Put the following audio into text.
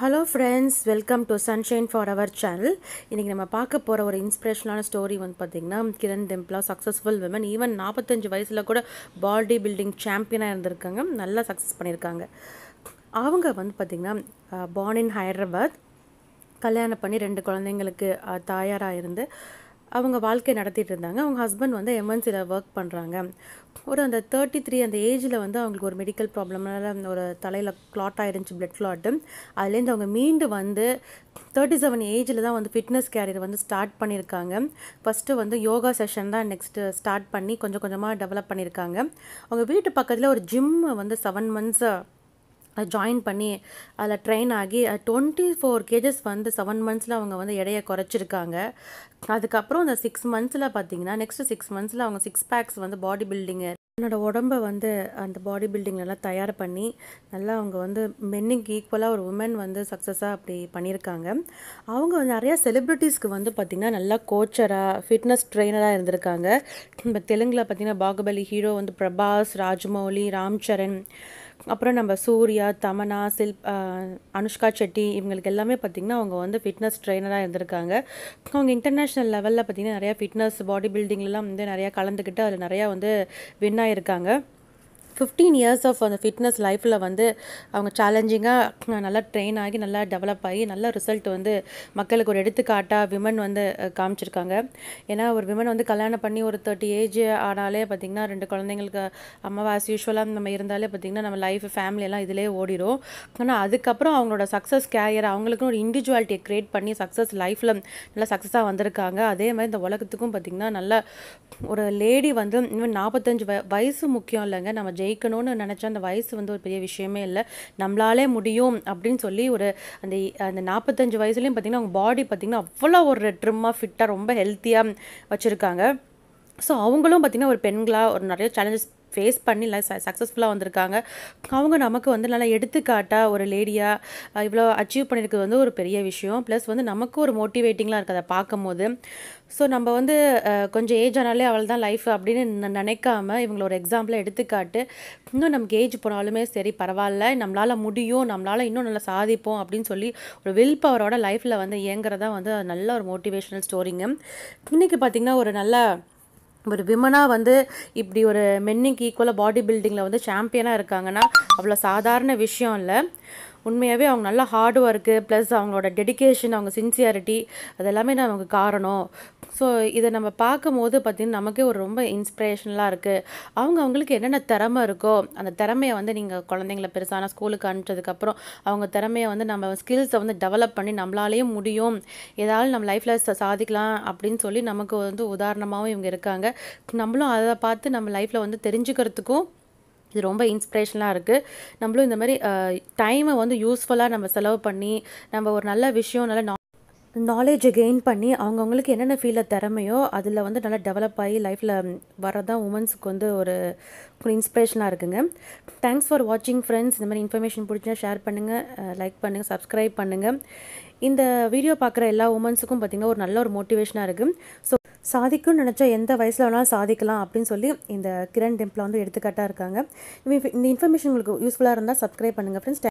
hello friends welcome to sunshine for our channel இன்றைக்கி நம்ம பார்க்க போகிற ஒரு இன்ஸ்பிரேஷனான ஸ்டோரி வந்து பார்த்திங்கன்னா Kiran Dembla successful women even நாற்பத்தஞ்சு வயசில் கூட பாடி பில்டிங் சாம்பியனாக இருந்திருக்காங்க நல்லா சக்ஸஸ் பண்ணியிருக்காங்க அவங்க வந்து பார்த்திங்கன்னா பார்ன் இன் ஹைதராபாத் கல்யாணம் பண்ணி ரெண்டு குழந்தைங்களுக்கு தாயாராக இருந்து அவங்க வாழ்க்கை நடத்திட்டு இருந்தாங்க அவங்க ஹஸ்பண்ட் வந்து எம்என்சியில் ஒர்க் பண்ணுறாங்க ஒரு அந்த தேர்ட்டி த்ரீ அந்த ஏஜில் வந்து அவங்களுக்கு ஒரு மெடிக்கல் ப்ராப்ளம்னால ஒரு தலையில் கிளாட் ஆயிருந்துச்சு பிளட் கிளாட்டு அதுலேருந்து அவங்க மீண்டு வந்து தேர்ட்டி செவன் ஏஜில் தான் வந்து ஃபிட்னஸ் கேரியர் வந்து ஸ்டார்ட் பண்ணியிருக்காங்க ஃபஸ்ட்டு வந்து யோகா செஷன் தான் நெக்ஸ்ட்டு ஸ்டார்ட் பண்ணி கொஞ்சம் கொஞ்சமாக டெவலப் பண்ணியிருக்காங்க அவங்க வீட்டு பக்கத்தில் ஒரு ஜிம் வந்து செவன் மந்த்ஸ் ஜாயின் பண்ணி அதில் ட்ரெயின் ஆகி டுவெண்ட்டி ஃபோர் கேஜஸ் வந்து செவன் மந்த்ஸில் அவங்க வந்து எடையை குறைச்சிருக்காங்க அதுக்கப்புறம் அந்த சிக்ஸ் மந்த்ஸில் பார்த்தீங்கன்னா நெக்ஸ்ட் சிக்ஸ் மந்த்ஸில் அவங்க சிக்ஸ் பேக்ஸ் வந்து பாடி பில்டிங்கு என்னோட உடம்பை வந்து அந்த பாடி பில்டிங்லலாம் தயார் பண்ணி நல்லா அவங்க வந்து மென்னுக்கு ஈக்குவலாக ஒரு உமன் வந்து சக்ஸஸாக அப்படி பண்ணியிருக்காங்க அவங்க வந்து நிறையா செலிப்ரிட்டிஸ்க்கு வந்து பார்த்திங்கன்னா நல்லா கோச்சராக ஃபிட்னஸ் ட்ரெயினராக இருந்திருக்காங்க இப்போ தெலுங்கில் பார்த்திங்கன்னா பாகுபலி ஹீரோ வந்து பிரபாஸ் ராஜமௌலி ராம்சரண் அப்புறம் நம்ம சூர்யா தமனா சில் அனுஷ்கா செட்டி இவங்களுக்கு எல்லாமே பார்த்திங்கன்னா அவங்க வந்து ஃபிட்னஸ் ட்ரெயினராக இருந்திருக்காங்க அவங்க இன்டர்நேஷ்னல் லெவலில் பார்த்திங்கன்னா நிறையா ஃபிட்னஸ் பாடி பில்டிங்லாம் வந்து நிறையா கலந்துக்கிட்டு அதில் நிறையா வந்து வின் ஆகியிருக்காங்க ஃபிஃப்டீன் இயர்ஸ் ஆஃப் அந்த ஃபிட்னஸ் லைஃப்பில் வந்து அவங்க சேலஞ்சிங்காக நல்லா ட்ரெயின் ஆகி நல்லா டெவலப் ஆகி நல்ல ரிசல்ட் வந்து மக்களுக்கு ஒரு எடுத்துக்காட்டாக விமன் வந்து காமிச்சிருக்காங்க ஏன்னா ஒரு விமன் வந்து கல்யாணம் பண்ணி ஒரு தேர்ட்டி ஏஜ் ஆனாலே பார்த்திங்கன்னா ரெண்டு குழந்தைங்களுக்கு அம்மாவை ஆஸ் யூஸ்வலாக நம்ம இருந்தாலே பார்த்திங்கன்னா நம்ம லைஃப் ஃபேமிலி எல்லாம் இதிலே ஓடிடும் ஆனால் அதுக்கப்புறம் அவங்களோட சக்ஸஸ் கேரியர் அவங்களுக்கும் ஒரு இண்டிவிஜுவாலிட்டியை க்ரியேட் பண்ணி சக்ஸஸ் லைஃப்பில் நல்லா சக்ஸஸாக வந்திருக்காங்க அதே மாதிரி இந்த உலகத்துக்கும் பார்த்திங்கன்னா நல்ல ஒரு லேடி வந்து இன்னும் நாற்பத்தஞ்சு வ வயசு முக்கியம் இல்லைங்க நம்ம ஜெயிக்கணும்னு நினச்சா அந்த வயசு வந்து ஒரு பெரிய விஷயமே இல்லை நம்மளாலே முடியும் அப்படின்னு சொல்லி ஒரு அந்த அந்த நாற்பத்தஞ்சு வயசுலேயும் பார்த்திங்கன்னா அவங்க பாடி பார்த்திங்கன்னா அவ்வளோ ஒரு ட்ரிம்மாக ஃபிட்டாக ரொம்ப ஹெல்த்தியாக வச்சுருக்காங்க ஸோ அவங்களும் பார்த்திங்கன்னா ஒரு பெண்களாக ஒரு நிறைய சேலஞ்சஸ் ஃபேஸ் பண்ணி இல்லை சக்ஸஸ்ஃபுல்லாக வந்திருக்காங்க அவங்க நமக்கு வந்து நல்லா எடுத்துக்காட்டாக ஒரு லேடியாக இவ்வளோ அச்சீவ் பண்ணியிருக்கிறது வந்து ஒரு பெரிய விஷயம் ப்ளஸ் வந்து நமக்கு ஒரு மோட்டிவேட்டிங்லாம் இருக்குது அதை பார்க்கும் போது ஸோ நம்ம வந்து கொஞ்சம் ஏஜ் ஆனாலே அவள் தான் லைஃப் அப்படின்னு நினைக்காம இவங்கள ஒரு எக்ஸாம்பிளாக எடுத்துக்காட்டு இன்னும் நமக்கு ஏஜ் போனாலுமே சரி பரவாயில்ல நம்மளால் முடியும் நம்மளால் இன்னும் நல்லா சாதிப்போம் அப்படின்னு சொல்லி ஒரு வில் பவரோட லைஃப்பில் வந்து இயங்குறதா வந்து நல்ல ஒரு மோட்டிவேஷ்னல் ஸ்டோரிங்க இன்றைக்கி பார்த்திங்கன்னா ஒரு நல்ல ஒரு விமனாக வந்து இப்படி ஒரு மென்னுக்கு ஈக்குவலாக பாடி பில்டிங்கில் வந்து சாம்பியனாக இருக்காங்கன்னா அவ்வளோ சாதாரண விஷயம் இல்லை உண்மையாகவே அவங்க நல்லா ஹார்ட் ஒர்க்கு ப்ளஸ் அவங்களோட டெடிக்கேஷன் அவங்க சின்சியாரிட்டி அதெல்லாமே நமக்கு காரணம் ஸோ இதை நம்ம பார்க்கும் போது பார்த்திங்கன்னா நமக்கே ஒரு ரொம்ப இன்ஸ்பிரேஷனலாக இருக்குது அவங்க அவங்களுக்கு என்னென்ன திறமை இருக்கோ அந்த திறமையை வந்து நீங்கள் குழந்தைங்கள பெருசான ஸ்கூலுக்கு அனுப்பிச்சதுக்கப்புறம் அவங்க திறமையை வந்து நம்ம ஸ்கில்ஸை வந்து டெவலப் பண்ணி நம்மளாலேயும் முடியும் ஏதாவது நம்ம லைஃப்பில் சாதிக்கலாம் அப்படின்னு சொல்லி நமக்கு வந்து உதாரணமாகவும் இவங்க இருக்காங்க நம்மளும் அதை பார்த்து நம்ம லைஃப்பில் வந்து தெரிஞ்சுக்கிறதுக்கும் இது ரொம்ப இன்ஸ்பிரேஷனாக இருக்குது நம்மளும் இந்த மாதிரி டைமை வந்து யூஸ்ஃபுல்லாக நம்ம செலவு பண்ணி நம்ம ஒரு நல்ல விஷயம் நல்ல நாலேஜை கெயின் பண்ணி அவங்கவுங்களுக்கு என்னென்ன ஃபீலில் திறமையோ அதில் வந்து நல்லா டெவலப் ஆகி லைஃப்பில் வரதான் உமன்ஸுக்கு வந்து ஒரு ஒரு இன்ஸ்பிரேஷனாக இருக்குங்க தேங்க்ஸ் ஃபார் வாட்சிங் ஃப்ரெண்ட்ஸ் இந்த மாதிரி இன்ஃபர்மேஷன் பிடிச்சா ஷேர் பண்ணுங்கள் லைக் பண்ணுங்கள் சப்ஸ்கிரைப் பண்ணுங்கள் இந்த வீடியோ பார்க்குற எல்லா உமன்ஸுக்கும் பார்த்திங்கன்னா ஒரு நல்ல ஒரு மோட்டிவேஷனாக இருக்குது ஸோ சாதிக்கும்னு நினச்சா எந்த வயசில் வேணாலும் சாதிக்கலாம் அப்படின்னு சொல்லி இந்த கிரண் டெம்பிள் வந்து எடுத்துக்காட்டாக இருக்காங்க இந்த இன்ஃபர்மேஷன் உங்களுக்கு யூஸ்ஃபுல்லாக இருந்தால் சப்ஸ்கிரைப் பண்ணுங்கள் ஃப்ரெண்ட்ஸ்